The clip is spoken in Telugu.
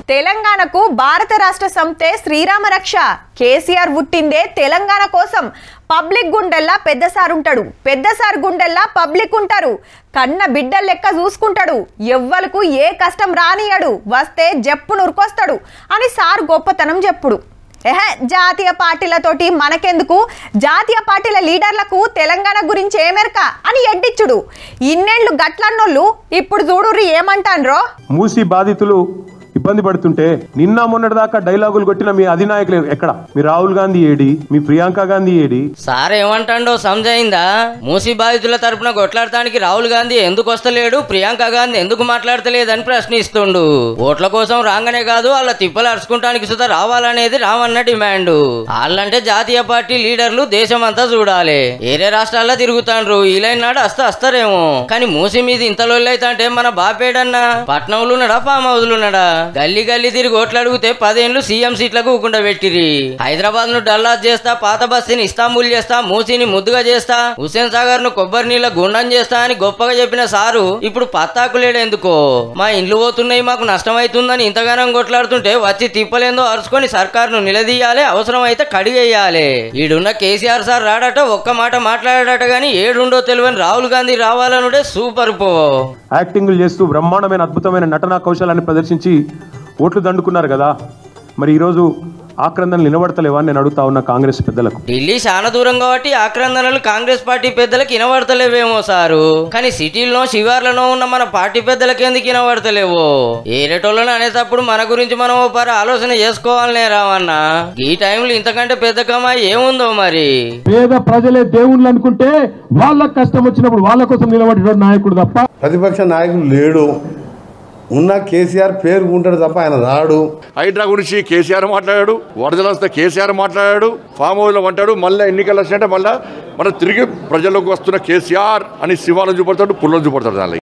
తెలంగాణకు భారత రాష్ట్ర సంస్థే శ్రీరామ రక్ష కేసీఆర్ పుట్టిందే తెలంగాణ కోసం పబ్లిక్ గుండెల్లా పెద్ద సార్ ఉంటాడు పెద్ద సార్ గుండెల్లా పబ్లిక్ ఉంటారు కన్న బిడ్డల లెక్క చూసుకుంటాడు ఎవ్వలకు ఏ కష్టం రానియడు వస్తే జప్పు నురుకొస్తాడు అని సార్ గొప్పతనం చెప్పుడు ఎహె జాతీయ పార్టీలతోటి మనకెందుకు జాతీయ పార్టీల లీడర్లకు తెలంగాణ గురించి ఏమెరక అని ఎడ్డిచ్చుడు ఇన్నేళ్లు గట్లన్నోళ్ళు ఇప్పుడు చూడుర్రి ఏమంటాన్రో మూసి బాధితులు ఇబ్బంది పడుతుంటే నిన్న మొన్నటి దాకా డైలాగులు కొట్టిన మీ అధినాయకులు ఎక్కడ మీ రాహుల్ గాంధీ ఏడి మీ ప్రియాంక గాంధీ ఏడి సార్ ఏమంటాడో సమజైందా మూసి బాధితుల తరపున కొట్లాడటానికి రాహుల్ గాంధీ ఎందుకు వస్తలేడు ప్రియాంక గాంధీ ఎందుకు మాట్లాడతలేదని ప్రశ్నిస్తుండు ఓట్ల కోసం రాగానే కాదు వాళ్ళ తిప్పలు అరుచుకుంటానికి సుధా రావాలనేది రావన్న డిమాండ్ వాళ్ళంటే జాతీయ పార్టీ లీడర్లు దేశమంతా చూడాలి ఏరే రాష్ట్రాల్లో తిరుగుతాండ్రు ఈలైన నాడు వస్తే వస్తారేమో కానీ మూసి మీద ఇంత లొల్లైతే అంటే మన బాపేడన్నా పట్నంలో ఉన్నాడా ఫామ్ హౌస్ ఉన్నాడా గల్లీ గల్లీ తిరిగి ఓట్లు అడిగితే పదేళ్ళు సీఎం సీట్లకు ఊకుండా పెట్టిరి హైదరాబాద్ ను డల్లాస్ చేస్తా పాత బస్తీని ఇస్తాంబుల్ చేస్తా మూసీని ముద్దుగా చేస్తా హుసేన్ సాగర్ ను కొబ్బరి నీళ్ళ గుండం చేస్తా అని గొప్పగా చెప్పిన సారు ఇప్పుడు పత్తాకులేడు ఎందుకో మా ఇండ్లు పోతున్నాయి మాకు నష్టం అవుతుందని ఇంతగానం కొట్లాడుతుంటే వచ్చి తిప్పలేందో అరుచుకొని సర్కారును నిలదీయాలి అవసరం అయితే కడిగేయాలి ఈడున్న కేసీఆర్ సార్ రాడట ఒక్క మాట మాట్లాడాడట గాని ఏడుండో తెలియని రాహుల్ గాంధీ రావాలనుడే సూపర్ పో యాక్టింగ్లు చేస్తూ బ్రహ్మాండమైన అద్భుతమైన నటనా కౌశలాన్ని ప్రదర్శించి ఓట్లు దండుకున్నారు కదా మరి ఈరోజు ఆక్రందనలు నిలబడతలేవా అని నేను అడుగుతా ఉన్నా కాంగ్రెస్ పెద్దలకు ఢిల్లీ చాలా దూరం కాబట్టి ఆక్రందనలు కాంగ్రెస్ పార్టీ పెద్దలకు వినబడతలేవేమో సారు కానీ సిటీల్లో శివార్లలో ఉన్న మన పార్టీ పెద్దలకు ఎందుకు వినబడతలేవో ఏరేటోళ్ళని అనేటప్పుడు మన గురించి మనం ఓ పరి ఆలోచన చేసుకోవాలనే రావన్న ఈ టైంలో ఇంతకంటే పెద్ద కమాయి ఏముందో మరి పేద ప్రజలే దేవుళ్ళు అనుకుంటే వాళ్ళకి కష్టం వచ్చినప్పుడు వాళ్ళ కోసం నిలబడేటువంటి నాయకుడు తప్ప ప్రతిపక్ష నాయకుడు లేడు ఉన్న కేసీఆర్ పేరు ఉంటాడు తప్ప ఆయన రాడు హైడ్రా గురించి కేసీఆర్ మాట్లాడాడు వరదలు వస్తే కేసీఆర్ మాట్లాడాడు ఫామ్ హౌస్లో అంటాడు మళ్ళీ ఎన్నికలు వచ్చినట్టే మళ్ళీ మన తిరిగి ప్రజల్లోకి వస్తున్న కేసీఆర్ అని శివాలను చూపడతాడు పుల్లను చూపడతాడు దానిలో